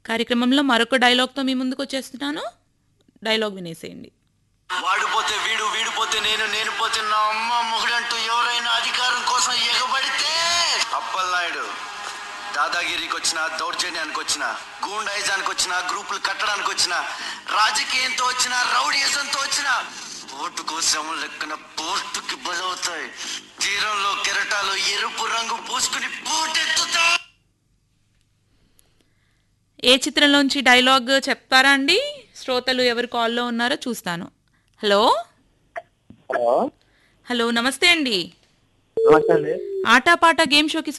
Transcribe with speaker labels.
Speaker 1: కార్యక్రమంలో మరొక డైలాగ్తో మీ ముందుకు వచ్చేస్తున్నాను డైలాగ్ వినేసేయండి
Speaker 2: వాడు పోతే వీడు వీడు పోతే నేను నేను పోతే నా అమ్మ మొగుడంటూ ఎవరైనా అధికారం కోసం ఎగబడితే అప్పలనాయుడు దాదాగిరికి వచ్చిన దౌర్జన్యానికి వచ్చిన గూండాయిజానికి వచ్చిన గ్రూపులు కట్టడానికి వచ్చిన రాజకీయంతో వచ్చిన రౌడీజంతో వచ్చిన ఓటు కోసం లెక్కన పోర్టుకి బలవుతాయి తీరంలో కెరటాలు ఎరుపు రంగు పూసుకుని పోటెత్తుతా
Speaker 1: ఏ చిత్రంలోంచి డైలాగ్ చెప్తారా అండి శ్రోతలు ఎవరు కాల్లో ఉన్నారో చూస్తాను హలో
Speaker 3: హలో
Speaker 1: హలో నమస్తే అండి
Speaker 3: నమస్తే అండి
Speaker 1: ఆటాపాట గేమ్ షోకి